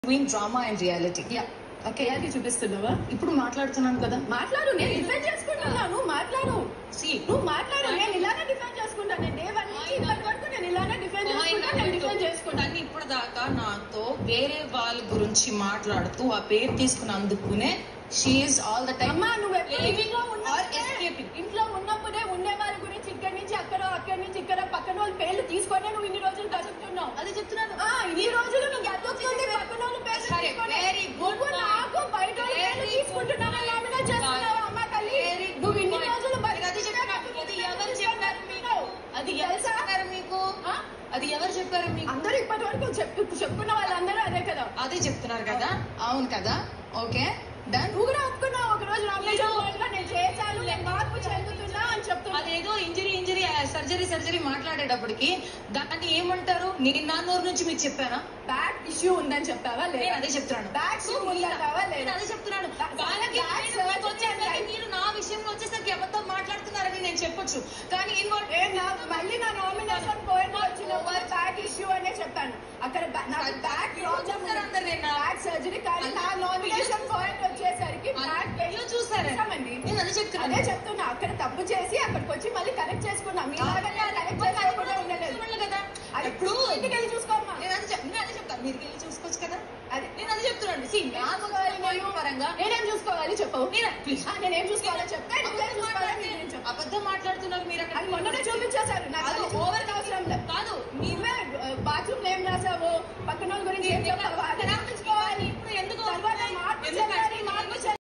Between drama and reality okay reality చూపిస్తున్నావా ఇప్పుడు మాట్లాడుతున్నాను కదా మాట్లాడు నేను డిఫెండ్ చేసుకుంటున్నా నువ్వు మాట్లాడు See, నువ్వు మాట్లాడు నేను ఇలానే డిఫెండ్ చేసుకుంటాను నేను డే వన్ నుంచి ఇప్పటి వరకు నేను ఇలానే డిఫెండ్ చేసుకుంటా నేను డిఫెండ్ చేసుకుంటాను కానీ ఇప్పుడు దాకా నాతో వేరే వాళ్ళ గురించి మాట్లాడుతూ ఆ పేరు తీసుకుని అందుకునే షీఈస్ ఆల్ ద టైమ్ అమ్మా నువ్వు ఎప్పుడు Living ఇంట్లో or ఉన్నప్పుడే escaping. ఇంట్లో ఉన్నప్పుడే ఉండే వారి గురించి ఇక్కడి నుంచి అక్కడ అక్కడి నుంచి ఇక్కడ పక్కన వాళ్ళ పేర్లు తీసుకొని నువ్వు ఇన్ని రోజులు బతుకుతున్నావు అదే చెప్తున్నాను ఆ, ఇన్ని రోజులు నువ్వు బతుకుతుంది పక్కన వాళ్ళ పేర్లు సరే, తీసుకొని. very good నువ్వు నాకు బయట వాళ్ళ పేర్లు Very తీసుకుంటున్నావా good నామినేట్ చేస్తున్నావా అమ్మా తల్లి Very good నువ్వు ఇన్ని point. రోజులు అది చెప్పారు. అది ఎవరు చెప్పారు మీకు అది ఎవరు తెలుసా? చెప్పారు మీకు ఆ? అది ఎవరు చెప్పారు మీకు అందరూ ఇప్పటి వరకు చెప్పు చెప్పుకున్న వాళ్ళందరూ అదే కదా అదే చెప్తున్నారు కదా అవును కదా ఓకే డన్ నువ్వు కూడా ఒప్పుకున్నావు ఒక రోజు నామినేషన్ పోయినా నేను చేశాను నేను మార్పు చెందుతున్నా అని చెప్తున్నా అదేదో ఇంజరీ ఇంజరీ సర్జరీ సర్జరీ మాట్లాడేటప్పటికి దాన్ని ఏమంటారు నేను నా నోరు నుంచి మీకు చెప్పానా బ్యాక్ ఇష్యూ ఉందని చెప్పావా నేను లేదా అదే చెప్తున్నాను బ్యాక్ ఇష్యూ ఉందంటావా నేను లేదా అదే చెప్తున్నాను Back- వాళ్ళకి back నేను surgery మీకు వచ్చేసరికి and- మీరు నా విషయంలో వచ్చేసరికి ఎవరితో మాట్లాడుతున్నారని నేను చెప్పొచ్చు కానీ ఇన్వాల్వ్ ఏ నా మళ్ళీ నా నామినేషన్ పోయిన వచ్చినప్పుడు బ్యాక్ ఇష్యూ అనే చెప్పాను అక్కడ ba- నాకు బ్యాక్ చెప్తారు అందరు నేను నా- బ్యాక్ సర్జరీ కానీ నా నామినేషన్ పాయింట్ వచ్చేసరికి బ్యాక్ అయ్యో చూసారా చేసామండి నేను అదే చెప్తున్నాను అదే చెప్తున్నా అక్కడ తప్పు చేసి అక్కడికి వచ్చి మళ్ళీ కరెక్ట్ చేసుకున్నాం మీ కరెక్ట్ చేసుకోకుండా ఉండలేదు చూడండి కదా అది ఇప్పుడు ఇంటికి వెళ్ళి చూసుకోమ్మా నేను అదే చెప్- నేను అదే చెప్తాను మీరు వెళ్ళి చూసుకోవచ్చు కదా అది నేను అదే చెప్తున్నాను సి నాకు వచ్చిన పరంగా నేనేం చూసుకోవాలి చెప్పవు నేను ప్లీజ్ ఆ, నేనేం చూసుకోవాలో చెప్తే నువ్వేం చూసుకోవాలో నేను చెప్పు అబద్ధం మాట్లాడుతున్నారు మీరు అక్కడ అది మొన్ననే చూపించేశారు నాకు